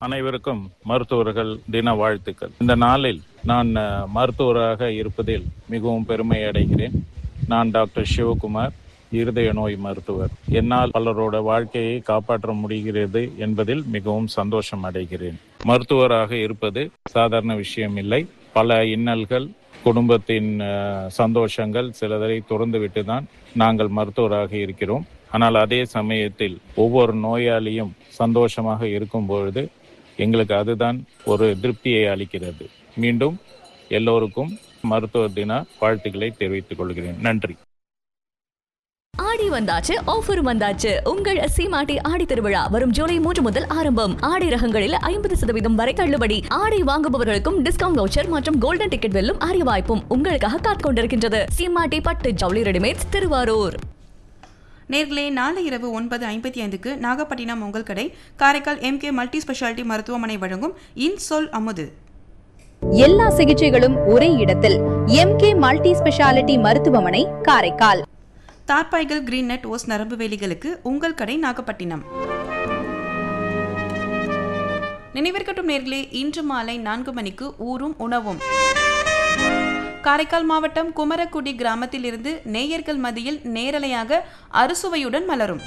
அனைவருக்கும் மருத்துவர்கள் தின வாழ்த்துக்கள் இந்த நாளில் நான் அஹ், மருத்துவராக இருப்பதில் மிகவும் பெருமை அடைகிறேன் நான் டாக்டர் சிவகுமார் இருதய நோய் மருத்துவர் என்னால் பலரோட வாழ்க்கையை காப்பாற்ற முடிகிறது என்பதில் மிகவும் சந்தோஷம் அடைகிறேன் மருத்துவராக இருப்பது சாதாரண விஷயம் இல்லை பல இன்னல்கள் குடும்பத்தின் அஹ், சந்தோஷங்கள் சிலதை துறந்துவிட்டு தான் நாங்கள் மருத்துவராக இருக்கிறோம் ஆனால் அதே சமயத்தில் ஒவ்வொரு நோயாளியும் சந்தோஷமாக இருக்கும் பொழுது எங்களுக்கு அதுதான் ஒரு திருப்தியை அளிக்கிறது மீண்டும் எல்லோருக்கும் மருத்துவ தின வாழ்த்துக்களை தெரிவித்துக் கொள்கிறேன் நன்றி ஆடி வந்தாச்சு ஆஃபர் வந்தாச்சு உங்கள் சீமாட்டி ஆடி திருவிழா வரும் ஜூலை மூன்று முதல் ஆரம்பம் ஆடை ரகங்களில் ஐம்பது சதவீதம் வரை தள்ளுபடி ஆடை வாங்குபவர்களுக்கும் டிஸ்கவுண்ட் வவுச்சர் மற்றும் கோல்டன் டிக்கெட் வெல்லும் அரிய வாய்ப்பும் உங்களுக்காக காத்துக் கொண்டிருக்கின்றது சீமாட்டி பட்டு ஜவுளி ரெடிமேட்ஸ் திருவாரூர் நேர்களே நாளை இரவு ஒன்பது ஐம்பத்தி ஐந்துக்கு நாகப்பட்டினம் உங்கள் கடை காரைக்கால் எம்கே மல்டி ஸ்பெஷாலிட்டி மருத்துவமனை வழங்கும் இன்சொல் அமுது எல்லா சிகிச்சைகளும் ஒரே இடத்தில் எம்கே மல்டி ஸ்பெஷாலிட்டி மருத்துவமனை காரைக்கால் தார்பாய்கள் கிரீன் நெட் ஓஸ் நரம்பு வேலிகளுக்கு உங்கள் கடை நாகப்பட்டினம் நினைவிருக்கட்டும் நேர்களே இன்று மாலை நான்கு மணிக்கு ஊரும் உணவும் காரைக்கால் மாவட்டம் குமரக்குடி கிராமத்தில் இருந்து நேயர்கள் மத்தியில் நேரலையாக அறுசுவையுடன் மலரும்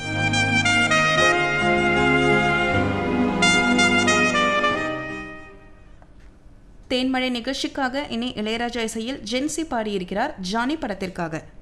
தேன்மழை நிகழ்ச்சிக்காக இனி இளையராஜா இசையில் ஜென்சி பாடியிருக்கிறார் ஜானி படத்திற்காக